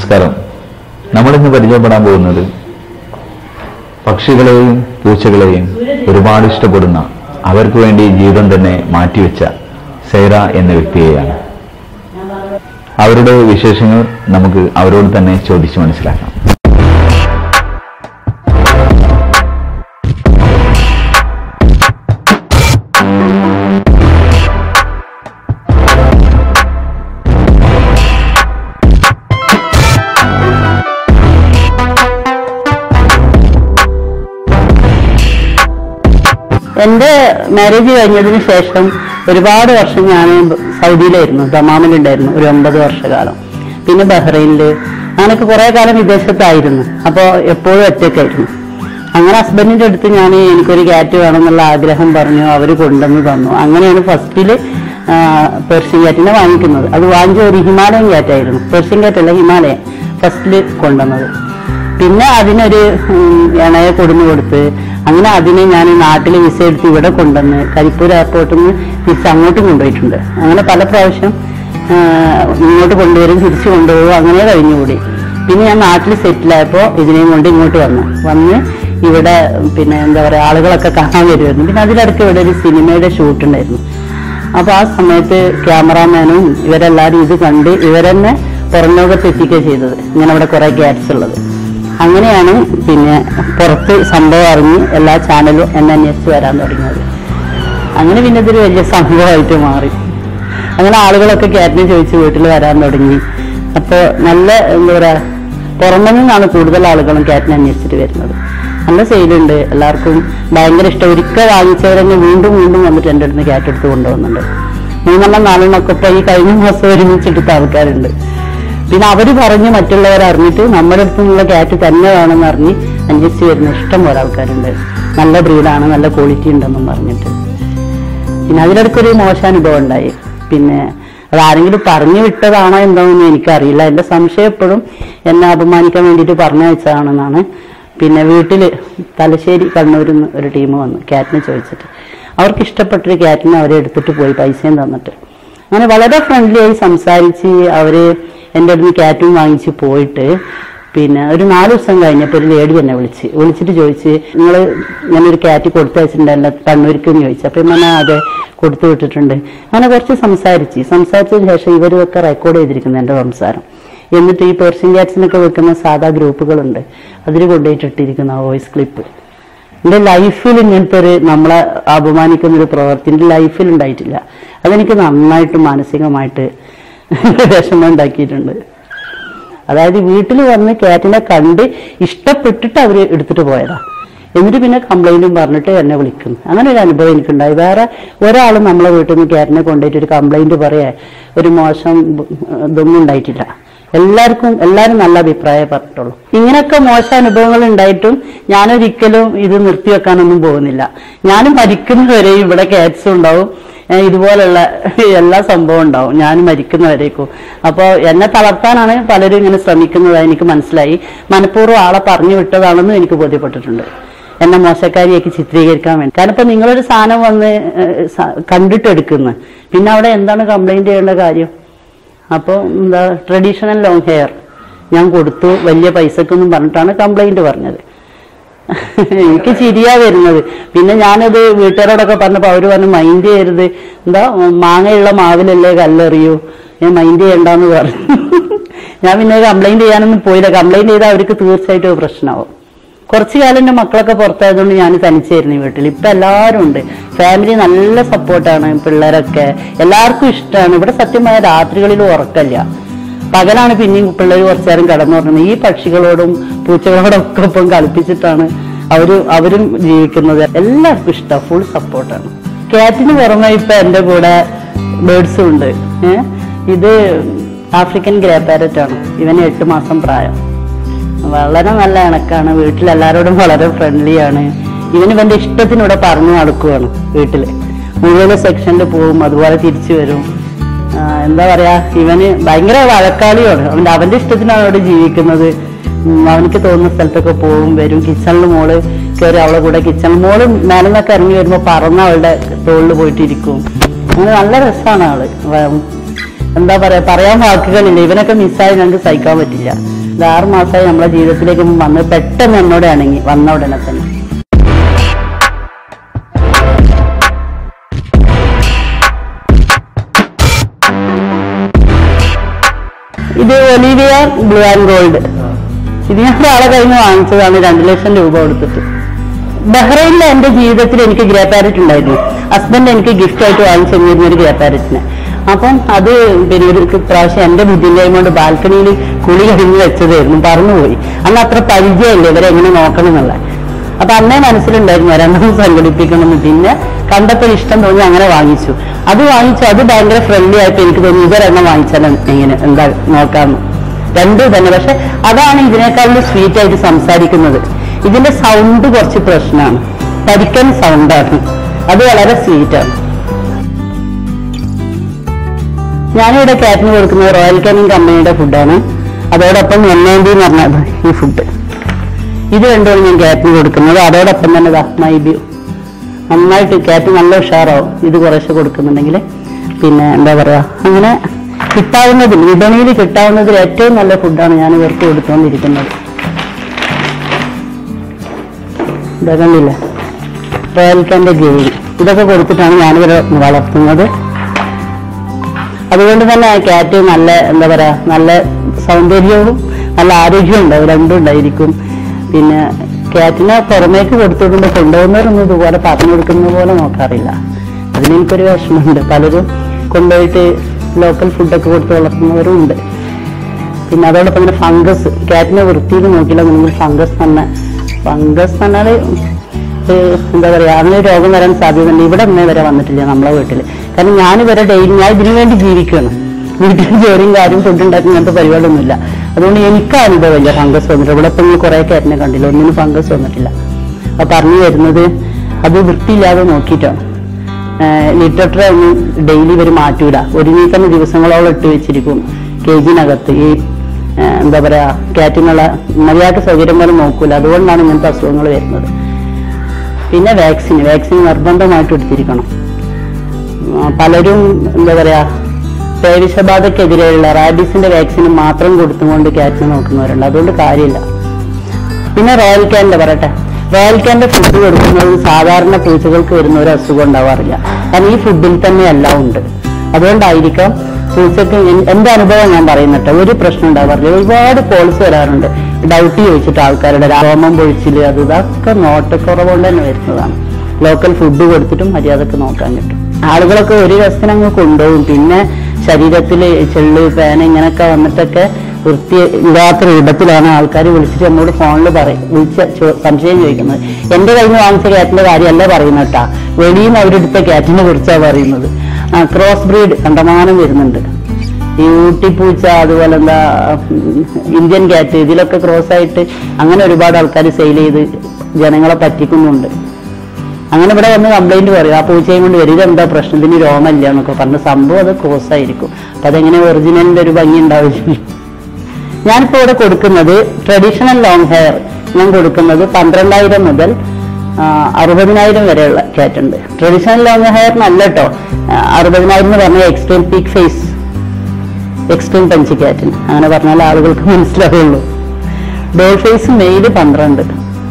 നമസ്കാരം നമ്മളിന്ന് പരിചയപ്പെടാൻ പോകുന്നത് പക്ഷികളെയും പൂച്ചകളെയും ഒരുപാട് ഇഷ്ടപ്പെടുന്ന അവർക്ക് വേണ്ടി ജീവിതം തന്നെ മാറ്റിവെച്ച സൈറ എന്ന വ്യക്തിയെയാണ് അവരുടെ വിശേഷങ്ങൾ നമുക്ക് അവരോട് തന്നെ ചോദിച്ചു മനസ്സിലാക്കാം എന്റെ മാരേജ് കഴിഞ്ഞതിന് ശേഷം ഒരുപാട് വർഷം ഞാൻ സൗദിയിലായിരുന്നു ദമാമിലുണ്ടായിരുന്നു ഒരു ഒമ്പത് വർഷകാലം പിന്നെ ബഹ്റൈനില് അങ്ങനെയൊക്കെ കുറെ കാലം വിദേശത്തായിരുന്നു അപ്പോൾ എപ്പോഴും ഒറ്റയ്ക്കായിരുന്നു അങ്ങനെ ഹസ്ബൻഡിന്റെ അടുത്ത് ഞാൻ എനിക്കൊരു ക്യാറ്റ് വേണമെന്നുള്ള ആഗ്രഹം പറഞ്ഞു അവർ കൊണ്ടുവന്ന് തന്നു അങ്ങനെയാണ് ഫസ്റ്റില് പെർഷ്യൻ ക്യാറ്റിനെ വാങ്ങിക്കുന്നത് അത് വാങ്ങിച്ച ഒരു ഹിമാലയൻ ക്യാറ്റായിരുന്നു പെർഷ്യൻ ക്യാറ്റല്ല ഹിമാലയൻ ഫസ്റ്റില് കൊണ്ടുവന്നത് പിന്നെ അതിനൊരു ഉം, ഇണയെ കൊടുന്നു കൊടുത്ത് അങ്ങനെ അതിനെ ഞാൻ നാട്ടിൽ വിസ എടുത്ത് ഇവിടെ കൊണ്ടുവന്ന് കരിപ്പൂർ എയർപോർട്ടിൽ നിന്ന് തിരിച്ച് അങ്ങോട്ടും കൊണ്ടുപോയിട്ടുണ്ട് അങ്ങനെ പല പ്രാവശ്യം ആ, ഇങ്ങോട്ട് കൊണ്ടുവരും തിരിച്ചു കൊണ്ടുപോകും അങ്ങനെ കഴിഞ്ഞുകൂടി പിന്നെ ഞാൻ നാട്ടിൽ സെറ്റിലായപ്പോൾ ഇതിനെയും കൊണ്ട് ഇങ്ങോട്ട് വന്നു വന്ന് ഇവിടെ പിന്നെ എന്താ പറയുക ആളുകളൊക്കെ കാണാൻ വരുമായിരുന്നു പിന്നെ അതിലിടയ്ക്ക് ഇവിടെ ഒരു സിനിമയുടെ ഷൂട്ട് ഉണ്ടായിരുന്നു അപ്പൊ ആ സമയത്ത് ക്യാമറാമാനും ഇവരെല്ലാരും ഇത് കണ്ട് ഇവരെന്നെ പുറം ലോകത്ത് എത്തിക്കുക ചെയ്തത് ഇങ്ങനെ അവിടെ കുറെ ക്യാറ്റ്സ് ഉള്ളത് അങ്ങനെയാണ് പിന്നെ പുറത്ത് സംഭവം അറിഞ്ഞ് എല്ലാ ചാനലും എന്നെ അന്വേഷിച്ച് വരാൻ തുടങ്ങിയത് അങ്ങനെ പിന്നെ ഇതൊരു വലിയ സംഭവമായിട്ട് മാറി അങ്ങനെ ആളുകളൊക്കെ ക്യാറ്റിനെ ചോദിച്ച് വീട്ടിൽ വരാൻ തുടങ്ങി അപ്പോൾ നല്ല എന്താ പറയാ പുറമെ നിന്നാണ് കൂടുതൽ ആളുകളും ക്യാറ്റിനെ അന്വേഷിച്ചിട്ട് വരുന്നത് നല്ല സെയിലുണ്ട് എല്ലാവർക്കും ഭയങ്കര ഇഷ്ടം ഒരിക്കൽ വാങ്ങിച്ചവരെന്നെ വീണ്ടും വീണ്ടും വന്നിട്ട് എൻ്റെ അടുത്ത് ക്യാറ്റ് എടുത്ത് കൊണ്ടുപോകുന്നുണ്ട് മൂന്നെണ്ണം നാലെണ്ണം ഒക്കെ ഇപ്പൊ ഈ കഴിഞ്ഞ മാസം ഒരുമിച്ചെടുത്ത ആൾക്കാരുണ്ട് പിന്നെ അവര് പറഞ്ഞ് മറ്റുള്ളവർ അറിഞ്ഞിട്ട് നമ്മുടെ അടുത്ത് നിന്നുള്ള ക്യാറ്റ് തന്നെ വേണമെന്ന് അറിഞ്ഞ് അന്വേഷിച്ച് വരുന്ന ഇഷ്ടം പോലെ ആൾക്കാരുണ്ട് നല്ല ബ്രീഡാണ് നല്ല ക്വാളിറ്റി ഉണ്ടെന്നും പറഞ്ഞിട്ട് പിന്നെ അതിലിടയ്ക്കൊരു മോശം അനുഭവം ഉണ്ടായി പിന്നെ അതാരെങ്കിലും പറഞ്ഞു വിട്ടതാണോ എന്താണെന്ന് എനിക്കറിയില്ല എൻ്റെ സംശയം എപ്പോഴും എന്നെ അപമാനിക്കാൻ വേണ്ടിയിട്ട് പറഞ്ഞയച്ചതാണെന്നാണ് പിന്നെ വീട്ടിൽ തലശ്ശേരി കണ്ണൂരിൽ നിന്ന് ഒരു ടീം വന്നു ക്യാറ്റിനെ ചോദിച്ചിട്ട് അവർക്ക് ഇഷ്ടപ്പെട്ടൊരു ക്യാറ്റിനെ അവരെ എടുത്തിട്ട് പോയി പൈസയും തന്നിട്ട് അങ്ങനെ വളരെ ഫ്രണ്ട്ലി ആയി സംസാരിച്ച് അവര് എൻ്റെ അടുത്ത് ക്യാറ്റും വാങ്ങിച്ച് പോയിട്ട് പിന്നെ ഒരു നാല് ദിവസം കഴിഞ്ഞപ്പോൾ ഒരു ലേഡി എന്നെ വിളിച്ച് വിളിച്ചിട്ട് ചോദിച്ച് നിങ്ങൾ ഞാനൊരു ക്യാറ്റ് കൊടുത്തു വെച്ചിട്ടുണ്ടല്ലോ കണ്ണൂർക്ക് എന്ന് ചോദിച്ചു അപ്പം ഞാൻ അതെ കൊടുത്തു വിട്ടിട്ടുണ്ട് അങ്ങനെ കുറച്ച് സംസാരിച്ച് സംസാരിച്ചതിന് ശേഷം ഇവരൊക്കെ റെക്കോർഡ് ചെയ്തിരിക്കുന്നു എൻ്റെ സംസാരം എന്നിട്ട് ഈ പേർഷ്യൻ ക്യാറ്റ്സിനൊക്കെ വെക്കുന്ന സാധാ ഗ്രൂപ്പുകളുണ്ട് അതിൽ കൊണ്ടുപോയിട്ട് ഇട്ടിരിക്കുന്ന ആ വോയിസ് ക്ലിപ്പ് എൻ്റെ ലൈഫിൽ ഇങ്ങനത്തെ ഒരു നമ്മളെ അപമാനിക്കുന്ന ഒരു പ്രവൃത്തി എൻ്റെ ലൈഫിൽ ഉണ്ടായിട്ടില്ല അതെനിക്ക് നന്നായിട്ട് മാനസികമായിട്ട് വിഷമം ഉണ്ടാക്കിയിട്ടുണ്ട് അതായത് വീട്ടിൽ വന്ന് കാറ്റിനെ കണ്ട് ഇഷ്ടപ്പെട്ടിട്ട് അവർ എടുത്തിട്ട് പോയതാ എന്നിട്ട് പിന്നെ കംപ്ലൈന്റും പറഞ്ഞിട്ട് എന്നെ വിളിക്കും അങ്ങനെ ഒരു അനുഭവം എനിക്കുണ്ടായി വേറെ ഒരാളും നമ്മളെ വീട്ടിൽ നിന്ന് കാറ്റിനെ കൊണ്ടുപോയിട്ട് ഒരു കംപ്ലൈന്റ് പറയേ ഒരു മോശം ഇതൊന്നും ഉണ്ടായിട്ടില്ല എല്ലാവർക്കും എല്ലാവരും നല്ല അഭിപ്രായം പറഞ്ഞിട്ടുള്ളൂ ഇങ്ങനെയൊക്കെ മോശം അനുഭവങ്ങൾ ഉണ്ടായിട്ടും ഞാനൊരിക്കലും ഇത് നിർത്തിവെക്കാനൊന്നും പോകുന്നില്ല ഞാനും മരിക്കുന്നവരെയും ഇവിടെ കാറ്റ്സ് ഉണ്ടാവും ഏ, ഇതുപോലുള്ള എല്ലാ സംഭവം ഉണ്ടാവും ഞാൻ മരിക്കുന്നവരേക്കും അപ്പോൾ എന്നെ തളർത്താനാണ് പലരും ഇങ്ങനെ ശ്രമിക്കുന്നതായി എനിക്ക് മനസ്സിലായി മനഃപൂർവ്വം ആളെ പറഞ്ഞു വിട്ടതാണെന്നും എനിക്ക് ബോധ്യപ്പെട്ടിട്ടുണ്ട് എന്നെ മോശക്കാരിയാക്കി ചിത്രീകരിക്കാൻ വേണ്ടി കാരണം ഇപ്പൊ നിങ്ങളൊരു സാധനം വന്ന് ഏ, സ- കണ്ടിട്ട് എടുക്കുന്നു പിന്നെ അവിടെ എന്താണ് കംപ്ലൈന്റ് ചെയ്യേണ്ട കാര്യം അപ്പോൾ എന്താ ട്രഡീഷണൽ ലോങ് ഹെയർ ഞാൻ കൊടുത്തു വലിയ പൈസക്കൊന്നും പറഞ്ഞിട്ടാണ് കംപ്ലൈന്റ് പറഞ്ഞത് എനിക്ക് ചിരിയാ വരുന്നത് പിന്നെ ഞാനത് വീട്ടുകാരോടൊക്കെ പറഞ്ഞപ്പോൾ അവര് പറഞ്ഞു മൈൻഡ് ചെയ്യരുത് എന്താ മാങ്ങയുള്ള മാവിലല്ലേ കല്ലെറിയൂ ഞാൻ മൈൻഡ് ചെയ്യണ്ടെന്ന് പറഞ്ഞു ഞാൻ പിന്നെ കംപ്ലൈന്റ് ചെയ്യാനൊന്നും പോയില്ല കംപ്ലൈന്റ് ചെയ്താൽ അവർക്ക് തീർച്ചയായിട്ടും ഒരു പ്രശ്നമാവും കുറച്ചു കാലം എൻ്റെ മക്കളൊക്കെ പുറത്തായതുകൊണ്ട് ഞാൻ തനിച്ചായിരുന്നു ഈ വീട്ടിൽ ഇപ്പൊ എല്ലാവരും ഉണ്ട് ഫാമിലി നല്ല സപ്പോർട്ടാണ് പിള്ളേരൊക്കെ എല്ലാവർക്കും ഇഷ്ടമാണ് ഇവിടെ സത്യമായ രാത്രികളിൽ ഉറക്കല്ല പകലാണ് പിന്നെയും പിള്ളേർ കുറച്ചു നേരം കിടന്നു പറഞ്ഞത് ഈ പക്ഷികളോടും പൂച്ചകളോടും ഒക്കെ ഒപ്പം കളിപ്പിച്ചിട്ടാണ് അവര് അവരും ജീവിക്കുന്നത് എല്ലാവർക്കും ഇഷ്ടം ഫുൾ സപ്പോർട്ടാണ് കാറ്റിന് പുറമെ ഇപ്പൊ എന്റെ കൂടെ ബേർഡ്സും ഉണ്ട് ഏഹ് ഇത് ആഫ്രിക്കൻ ഗ്രേ പാരറ്റ് ആണ് ഇവന് എട്ട് മാസം പ്രായം വളരെ നല്ല ഇണക്കാണ് വീട്ടിലെല്ലാവരോടും വളരെ ഫ്രണ്ട്ലി ആണ് ഇവൻ ഇവന്റെ ഇഷ്ടത്തിനൂടെ പറഞ്ഞു നടക്കുവാണ് വീട്ടില് മുഴുവൻ സെക്ഷനിൽ പോവും അതുപോലെ തിരിച്ചു വരും ആ, എന്താ പറയാ ഇവന് ഭയങ്കര വഴക്കാളിയാണ് അവന്റെ അവന്റെ ഇഷ്ടത്തിനാണ് അവിടെ ജീവിക്കുന്നത് ഉം, അവനിക്ക് തോന്നുന്ന സ്ഥലത്തൊക്കെ പോവും വരും കിച്ചണിൽ മോള് കയറി അവളെ കൂടെ കിച്ചണിൽ മോള് മേലെ നിന്നൊക്കെ ഇറങ്ങി വരുമ്പോ പറന്ന് അവളുടെ തോളിൽ പോയിട്ടിരിക്കും അങ്ങനെ നല്ല രസമാണ് ആള് വ- എന്താ പറയാ പറയാൻ വാക്കുകളില്ല ഇവനൊക്കെ മിസ്സായി ഞങ്ങൾക്ക് സഹിക്കാൻ പറ്റില്ല ഇത് ആറ് മാസമായി നമ്മളെ ജീവിതത്തിലേക്ക് വന്ന് പെട്ടെന്ന് എന്നോട് ഇണങ്ങി വന്ന ഉടനെ തന്നെ ഇത് ഒലീവിയ ബ്ലൂ ആൻഡ് ഗോൾഡ് ഇത് ഞാൻ ഒരാളെ കയ്യിൽ നിന്ന് വാങ്ങിച്ചതാണ് രണ്ട് ലക്ഷം രൂപ കൊടുത്തിട്ട് ബഹ്റൈനിലെ എന്റെ ജീവിതത്തിൽ എനിക്ക് ഗ്രേ പാരറ്റ് ഉണ്ടായിരുന്നു ഹസ്ബൻഡ് എനിക്ക് ഗിഫ്റ്റ് ആയിട്ട് വാങ്ങിച്ചു തന്നിരുന്ന ഒരു ഗ്രേ പാരറ്റിനെ അപ്പം അത് പിന്നെ ഒരു പ്രാവശ്യം എന്റെ ബുദ്ധിന്റെയും കൊണ്ട് ബാൽക്കണിയിൽ കുളി കഴിഞ്ഞ് വെച്ചതായിരുന്നു പറന്നുപോയി അന്ന് അത്ര പരിചയമില്ല ഇവരെ എങ്ങനെ നോക്കണം എന്നുള്ള അപ്പൊ അന്നേ മനസ്സിലുണ്ടായിരുന്നു ഒരെണ്ണം സംഘടിപ്പിക്കണമെന്ന് പിന്നെ കണ്ടപ്പോൾ ഇഷ്ടം തോന്നി അങ്ങനെ വാങ്ങിച്ചു അത് വാങ്ങിച്ചു അത് ഭയങ്കര ഫ്രണ്ട്ലി ആയിട്ട് എനിക്ക് തോന്നി ഇതൊരെണ്ണം വാങ്ങിച്ചാലും എങ്ങനെ എന്താ നോക്കാമെന്ന് രണ്ടും തന്നെ പക്ഷെ അതാണ് ഇതിനേക്കാളും സ്വീറ്റ് ആയിട്ട് സംസാരിക്കുന്നത് ഇതിന്റെ സൗണ്ട് കുറച്ച് പ്രശ്നമാണ് പരിക്കൻ സൗണ്ടാണ് അത് വളരെ സ്വീറ്റാണ് ഞാനിവിടെ കാറ്റിന് കൊടുക്കുന്നത് റോയൽ കാനിങ് കമ്പനിയുടെ ഫുഡാണ് അതോടൊപ്പം എണ്ണേന്തി എന്ന് പറഞ്ഞത് ഈ ഫുഡ് ഇത് രണ്ടുമാണ് ഞാൻ കാറ്റിന് കൊടുക്കുന്നത് അതോടൊപ്പം തന്നെ ദാ മൈബ്യൂ നന്നായിട്ട് കാറ്റ് നല്ല ഉഷാറാവും ഇത് കുറേശ്ശെ കൊടുക്കുന്നുണ്ടെങ്കിൽ പിന്നെ എന്താ പറയാ അങ്ങനെ കിട്ടാവുന്നതിൽ വിപണിയിൽ കിട്ടാവുന്നതിൽ ഏറ്റവും നല്ല ഫുഡാണ് ഞാൻ ഇവർക്ക് കൊടുത്തുകൊണ്ടിരിക്കുന്നത് ഇതാ കണ്ടില്ലേ റോയൽക്കാൻ്റെ ഗ്രേവി ഇതൊക്കെ കൊടുത്തിട്ടാണ് ഞാനിവരെ വളർത്തുന്നത് അതുകൊണ്ട് തന്നെ ക്യാറ്റ് നല്ല എന്താ പറയാ നല്ല സൗന്ദര്യവും നല്ല ആരോഗ്യവും ഉണ്ടാവും രണ്ടും ഉണ്ടായിരിക്കും പിന്നെ ക്യാറ്റിനെ പുറമേക്ക് കൊടുത്തുകൊണ്ട് കൊണ്ടുപോകുന്നവരൊന്നും ഇതുപോലെ പറഞ്ഞു കൊടുക്കുന്നത് പോലെ നോക്കാറില്ല അതിന് എനിക്കൊരു വിഷമമുണ്ട് പലരും കൊണ്ടുപോയിട്ട് ലോക്കൽ ഫുഡൊക്കെ കൊടുത്ത് വളർത്തുന്നവരും ഉണ്ട് പിന്നെ അതോടൊപ്പം തന്നെ ഫംഗസ് ക്യാറ്റിനെ വൃത്തിയിൽ നോക്കില്ല നിങ്ങൾ ഫംഗസ് തന്നെ ഫംഗസ് പറഞ്ഞാല് ഏഹ് എന്താ പറയാ അങ്ങനെ ഒരു രോഗം വരാൻ സാധ്യതയുണ്ട് ഇവിടെ ഒന്നേ വരെ വന്നിട്ടില്ല നമ്മളെ വീട്ടിൽ കാരണം ഞാൻ ഇവരെ ഡെയിലി ഞാൻ ഇതിനു വേണ്ടി ജീവിക്കുകയാണ് വീട്ടിൽ ജോലിയും കാര്യം ഫുഡ് ഉണ്ടാക്കി ഇങ്ങനത്തെ പരിപാടിയൊന്നുമില്ല അതുകൊണ്ട് എനിക്ക് ആ അനുഭവമില്ല ഫംഗസ് വന്നിട്ട് ഇവിടെ ഇപ്പം കുറെ കാറ്റിനെ കണ്ടില്ല ഒന്നിനും ഫംഗസ് വന്നിട്ടില്ല അപ്പൊ പറഞ്ഞു വരുന്നത് അത് വൃത്തിയില്ലാതെ നോക്കിയിട്ടാണ് ലിറ്റർ ഒന്നും ഡെയിലി ഇവർ മാറ്റൂല ഒരുങ്ങി തന്നെ ദിവസങ്ങളോളം ഇട്ട് വെച്ചിരിക്കും കേജിനകത്ത് ഈ ആ, എന്താ പറയാ കാറ്റിനുള്ള മര്യാദ സൗകര്യം പോലെ നോക്കൂല അതുകൊണ്ടാണ് ഇങ്ങനത്തെ അസുഖങ്ങൾ വരുന്നത് പിന്നെ വാക്സിൻ വാക്സിൻ നിർബന്ധമായിട്ട് എടുത്തിരിക്കണം ആ, പലരും എന്താ പറയാ പേവിഷബാധക്കെതിരെയുള്ള റാബീസിന്റെ വാക്സിൻ മാത്രം കൊടുത്തുകൊണ്ട് കാറ്റിനെ നോക്കുന്നവരുണ്ട് അതുകൊണ്ട് കാര്യമില്ല പിന്നെ റോയൽ ക്യാൻ്റെ പറയട്ടെ റോയൽ ക്യാൻ്റെ ഫുഡ് കൊടുക്കുന്നത് സാധാരണ പൂച്ചകൾക്ക് വരുന്ന ഒരു അസുഖം ഉണ്ടാവാറില്ല കാരണം ഈ ഫുഡിൽ തന്നെ എല്ലാം ഉണ്ട് അതുകൊണ്ടായിരിക്കാം പൂച്ചക്ക് എൻ- എന്റെ അനുഭവം ഞാൻ പറയുന്നിട്ട് ഒരു പ്രശ്നം ഉണ്ടാവാറില്ല ഒരുപാട് കോൾസ് വരാറുണ്ട് ഡൗട്ട് ചോദിച്ചിട്ട് ആൾക്കാരുടെ രോമം പൊഴിച്ചില് അത് ഇതൊക്കെ നോട്ടക്കുറവുകൊണ്ട് തന്നെ വരുന്നതാണ് ലോക്കൽ ഫുഡ് കൊടുത്തിട്ടും മര്യാദക്ക് നോക്കാൻ കിട്ടും ആളുകളൊക്കെ ഒരു ദിവസത്തിന് അങ്ങ് കൊണ്ടുപോകും പിന്നെ ശരീരത്തിൽ ചെള്ള് പേന ഇങ്ങനെയൊക്കെ വന്നിട്ടൊക്കെ വൃത്തി ഇല്ലാത്ത രൂപത്തിലാണ് ആൾക്കാർ വിളിച്ചിട്ട് നമ്മോട് ഫോണിൽ പറയും വിളിച്ച ചോ- സംശയം ചോദിക്കുന്നത് എന്റെ കയ്യിൽ നിന്ന് വാങ്ങിച്ച ക്യാറ്റിന്റെ കാര്യമല്ല പറയുന്നത് കേട്ടാ വെളിയിൽ നിന്ന് അവരെടുത്ത ക്യാറ്റിനെ കുറിച്ചാണ് പറയുന്നത് ആ ക്രോസ് ബ്രീഡ് കണ്ടമാനം വരുന്നുണ്ട് ഈ ഊട്ടിപ്പൂച്ച അതുപോലെ എന്താ ഉം, ഇന്ത്യൻ ക്യാറ്റ് ഇതിലൊക്കെ ക്രോസ് ആയിട്ട് അങ്ങനെ ഒരുപാട് ആൾക്കാർ സെയിൽ ചെയ്ത് ജനങ്ങളെ പറ്റിക്കുന്നുണ്ട് അങ്ങനെ ഇവിടെ വന്ന് കംപ്ലൈന്റ് പറയും ആ പൂച്ചയും കൊണ്ട് വരും ഇതെന്താ പ്രശ്നം ഇതിന് രോമല്ല എന്നൊക്കെ പറഞ്ഞ സംഭവം അത് ക്രോസ് ആയിരിക്കും അപ്പൊ അതെങ്ങനെ ഒറിജിനലിന്റെ ഒരു ഭംഗി ഉണ്ടാവില്ല ഞാനിപ്പോ ഇവിടെ കൊടുക്കുന്നത് ട്രഡീഷണൽ ലോങ് ഹെയർ ഞാൻ കൊടുക്കുന്നത് പന്ത്രണ്ടായിരം മുതൽ ആ, അറുപതിനായിരം വരെയുള്ള ക്യാറ്റ് ഉണ്ട് ട്രഡീഷണൽ ലോങ് ഹെയർ നല്ല കേട്ടോ അറുപതിനായിരം എന്ന് പറഞ്ഞാൽ extreme peak face extreme punch ക്യാറ്റിന് അങ്ങനെ പറഞ്ഞാൽ ആളുകൾക്ക് മനസ്സിലാവുള്ളൂ ഡോൾ ഫേസ് മെയിൽ പന്ത്രണ്ട്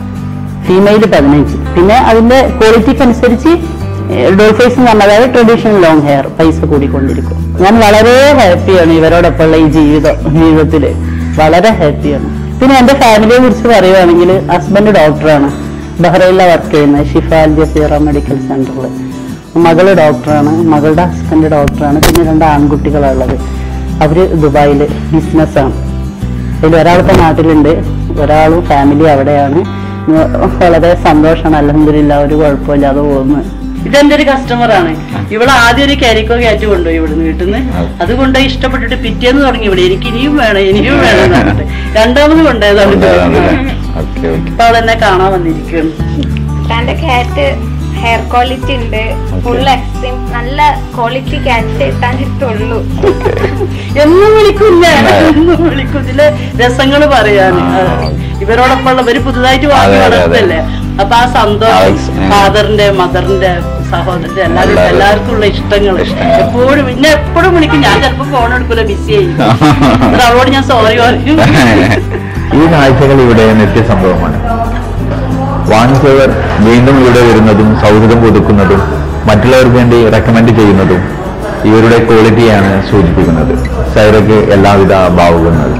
ഫീമെയിൽ പതിനഞ്ച് പിന്നെ അതിന്റെ ക്വാളിറ്റിക്ക് അനുസരിച്ച് ഡോൾ ഫേസ് എന്ന് പറഞ്ഞാൽ അതായത് ട്രഡീഷണൽ ലോങ് ഹെയർ പൈസ കൂടിക്കൊണ്ടിരിക്കും ഞാൻ വളരെ ഹാപ്പിയാണ് ഇവരോടൊപ്പമുള്ള ഈ ജീവിതം ജീവിതത്തില് വളരെ ഹാപ്പിയാണ് പിന്നെ എന്റെ ഫാമിലിയെ കുറിച്ച് പറയുവാണെങ്കിൽ ഹസ്ബൻഡ് ഡോക്ടറാണ് ബഹ്റൈനിലാണ് വർക്ക് ചെയ്യുന്നത് ഷിഫ അൽ ജസീറ മെഡിക്കൽ സെന്ററിൽ മകള് ഡോക്ടറാണ് മകളുടെ ഹസ്ബൻഡ് ഡോക്ടറാണ് പിന്നെ രണ്ട് ആൺകുട്ടികളുള്ളത് അവര് ദുബായിൽ ബിസിനസ്സാണ് അതിൽ ഒരാളിപ്പോ നാട്ടിലുണ്ട് ഒരാളും ഫാമിലി അവിടെയാണ് ഉം, വളരെ സന്തോഷമാണ് അലഹമില്ല ഒരു കുഴപ്പമില്ലാതെ പോകുന്നു ഇതെന്റെ ഒരു കസ്റ്റമറാണ് ഇവിടെ ആദ്യം ഒരു കാരിക്കോ ക്യാറ്റ് കൊണ്ടുപോയി ഇവിടുന്ന് വീട്ടിൽ നിന്ന് അത് കൊണ്ടുപോയി ഇഷ്ടപ്പെട്ടിട്ട് പിറ്റേന്ന് തുടങ്ങി ഇവിടെ എനിക്ക് ഇനിയും വേണം ഇനിയും വേണം എന്ന് പറഞ്ഞിട്ട് രണ്ടാമത് കൊണ്ടുപോയതാണ് ഓക്കെ ഓക്കെ ഇപ്പൊ അവളെന്നെ കാണാൻ വന്നിരിക്കുന്നു തന്റെ ക്യാറ്റ് ഹെയർ ക്വാളിറ്റി ഉണ്ട് ഫുൾ എക്സ്ട്രീം നല്ല ക്വാളിറ്റി ക്യാറ്റ് എത്താൻ കിട്ടുള്ളൂ എന്നും വിളിക്കില്ല എന്നും വിളിക്കും ഇതിലെ രസങ്ങൾ പറയാന് ആ. ഇവരോടൊപ്പം ഉള്ള ഇവര് പുതുതായിട്ട് വാങ്ങി അതെ, അതെ, അതെ. വളർത്തല്ലേ അപ്പൊ ആ ആ, സന്തോഷം ഉം. ഫാദറിന്റെ മദറിന്റെ സഹോദരൻ എല്ലാവരും എല്ലാവരും. എല്ലാവർക്കും ഉള്ള ഇഷ്ടങ്ങൾ ഇഷ്ടങ്ങൾ. എപ്പോഴും പിന്നെ എപ്പോഴും വിളിക്കും ഞാൻ ചിലപ്പോ ഫോൺ എടുക്കൂല ബിസി ആയി എന്നിട്ട് അവളോട് ഞാൻ സോറി പറയും ഈ കാഴ്ചകൾ ഇവിടെ നിത്യസംഭവമാണ് വാങ്ങിച്ചവർ വീണ്ടും ഇവിടെ വരുന്നതും സൗഹൃദം പുതുക്കുന്നതും മറ്റുള്ളവർക്ക് വേണ്ടി റെക്കമെൻഡ് ചെയ്യുന്നതും ഇവരുടെ ക്വാളിറ്റിയാണ് സൂചിപ്പിക്കുന്നത് സൈറയ്ക്ക് എല്ലാവിധ ഭാവുകങ്ങളും